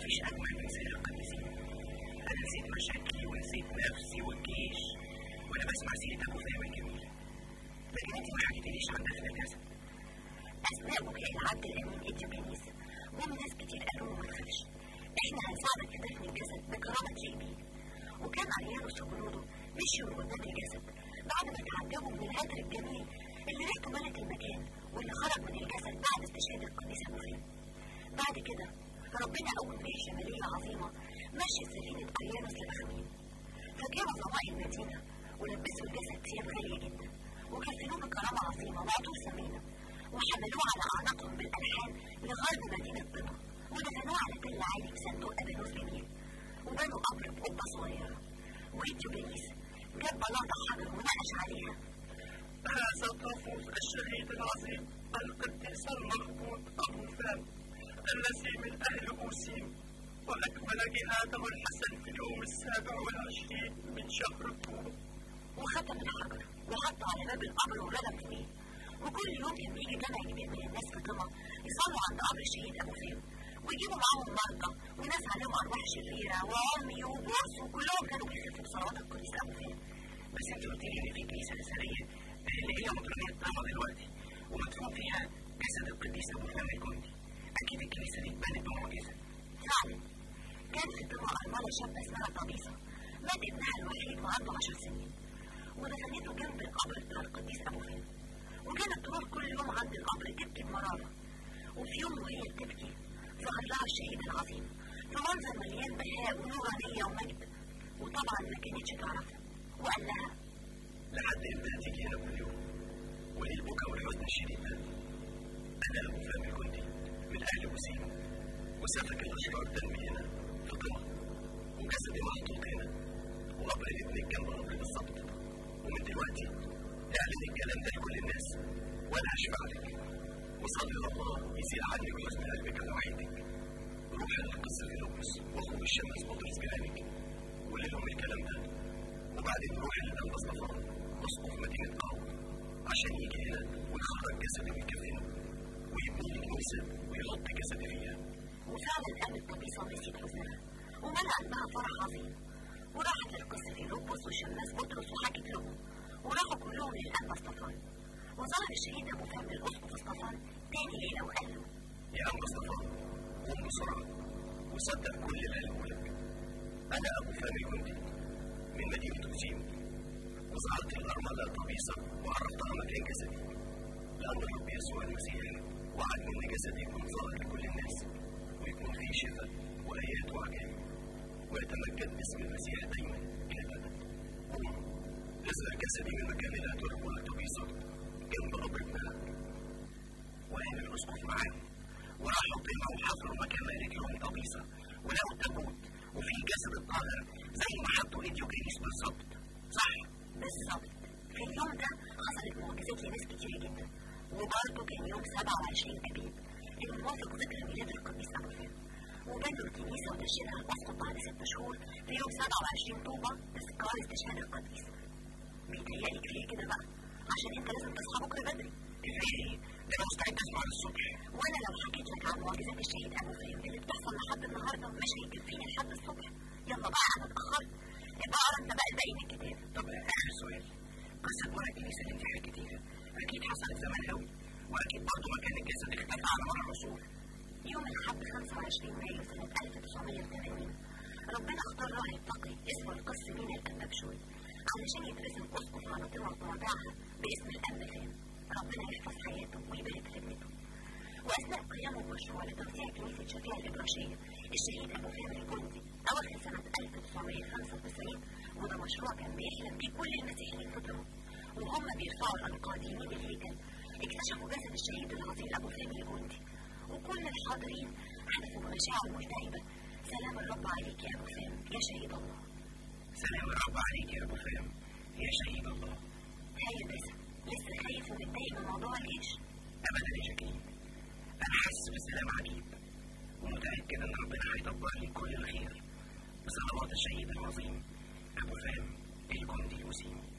مفيش أجمل من سير القديسين أنا نسيت مشاكلي ونسيت نفسي والجيش وأنا بسمع سيرة أبو فهم الجميل لكن أنت ما حكيتليش عن دفن الجسد أثناء بكاء العبد الأمين إديوجينيس جم ناس كتير قالوا له ما تخافش إحنا هنساعدك في دفن الجسد بكرامة ليبي وكان عيانوس وجنوده مشيوا من قدام الجسد بعد ما تعجبوا من العطر الجميل اللي ريحته ملت المكان واللي خرج من الجسد بعد استشهاد القديس أبو فهم بعد كده ربنا قوم ريح شمالية عظيمة مشي سفينة أريانوس للأخمين فجابوا ضوائي المدينة ولبسوا الجسد ثياب غالية جدا وكفنوه بكرامة عظيمة وعطور ثمينة وحملوه على أعناقهم بالألحان لغرب مدينة طنطا ودفنوه على تل عالي بصندوق أبانوس جميل وبنوا قبر بقبة صغيرة وإيديوجينيس جاب بلاطة حجر ونقش عليها هذا طافوس الشهيد العظيم القديس المربوط أبو فهم الذي من أهل أوسيم وأكمل جهاده الحسن في اليوم السابع والعشرين من شهر أكتوبر وختم الحجر وحطه على باب القبر وردم فيه وكل يوم كان بيجي جمع كبير من الناس في طمع يصلوا عند قبر الشهيد أبو فهم ويجيبوا معاهم مرضى وناس عليهم أرواح شريرة وعمي وبورس وكلهم كانوا بيخفوا بصلوات القديس أبو فهم بس أنت قلت لي إن في كنيسة أثرية اللي هي مطرانية طابة دلوقتي ومدفون فيها جسد القديس أبو فهم الجندي أكيد الكنيسة دي اتبنت بمعجزة فعلا كان في طمع أرملة شابة اسمها طبيسة مات ابنها الوحيد وعنده عشر سنين ودفنته جنب القبر بتاع القديس أبو فهم وكانت تروح كل يوم عند القبر تبكي بمرارة وفي يوم وهي بتبكي ظهر لها الشهيد العظيم في منظر مليان بهاء ونورانية ومجد وطبعا ما كانتش تعرفه وقال لها لحد امتى هتيجي هنا كل يوم وليه البكا والحزن الشديد ده انا ابو فهم الجندي من اهل وسيم وسفك الاشرار دمي هنا في طمع وجسدي محطوط هنا وقبر ابنك جنب قبري بالظبط ومن دلوقتي اعلن الكلام ده لكل الناس وانا هشفع لك وصلي الله يزيل عنك حزن قلبك على وحيدك روح القصة في لوبس واخوه الشمس بطرس جيرانك قول لهم الكلام ده وبعدين روح للأنبا صفان اسقف مدينة قاروم عشان يجي هنا ويخرج جسدي ويكفنه ويبني لي كنيسة ويحط جسدي فيها وفعلا قامت طبيسة ونسيت حزنها وملأ قلبها فرح عظيم وراحت للقس في لوبس وشماس بطرس وحكت لهم وراحوا كلهم للأنبا صفان وظهر الشهيد أبو فهم الأسقف صفان تاني ليلة وقال له يا أنبا صفان قوم بسرعة وصدق كل اللي قاله لك أنا أبو فهم الجندي من مدينة وسيم وزعلت الأرملة طبيسة وعرفتها مكان جسدي لأن الرب يسوع المسيح وعد إن جسدي يكون ظاهر لكل الناس ويكون فيه شفاء وآيات وعجائب ويتمجد باسم المسيح دايما إلى الأبد قوم نزل جسدي من مكان الأرملة طبيسة جنب قبر ابنها وقام الأسقف معاهم وراحوا طلعوا وحفروا مكان مالك لهم طبيسة ولقوا التابوت وفيه جسد الطاهر زي ما حطوا ايديوجينيس بالظبط صح بالظبط في اليوم ده حصلت معجزات لناس كتير جدا وبرضه كان يوم 27 أبيب الموافق ذكرى ميلاد القديس أبو فهم وبنوا الكنيسة ودشنها الأسقف بعد ست شهور في يوم 27 طوبة تذكار استشهاد القديس بيتهيألي كفاية كده بقى عشان أنت لازم تصحى بكرة بدري كفاية ايه؟ ده أنا مستعد أسمع للصبح وأنا لو حكيت لك عن معجزات الشهيد أبو فهم اللي بتحصل لحد النهاردة مش هيكفيني لحد الصبح يلا بقى أنا اتأخرت ابقى اقرا أنت بقى الباقي من الكتاب طب آخر سؤال قصة ورا الكنيسة اللي أنت حكيتيها أكيد حصلت زمان أوي وأكيد برضه مكان الجسد اختفى على مر العصور يوم الحد 25 مايو سنة 1980 ربنا اختار راهب تقي اسمه القس مينا الكبابشوي علشان يترسم أسقف على طمع طوابعها باسم الأب فهم ربنا يحفظ حياته ويبارك خدمته وأثناء قيامه بمشروع لتوسيع كنيسة شفيع الإبراشية الشهيد أبو فهم الجندي أواخر سنة 1995 وده مشروع كان بيحلم بيه كل المسيحيين في طرق وهم بيرفعوا الأنقاض يمين الهيكل اكتشفوا جسد الشهيد العظيم أبو فهم الجندي وكل الحاضرين حدثوا بمشاعر ملتهبة سلام الرب عليك يا أبو فهم يا شهيد الله سلام الرب عليك يا أبو فهم يا شهيد الله هاي بس لسه خايف ومتضايق من موضوع الجيش أبدا يا شكيل أنا حاسس بسلام عجيب ومتأكد إن ربنا هيدبر لي كل الخير بصلوات الشهيد العظيم أبو فهم الجندي الوسيم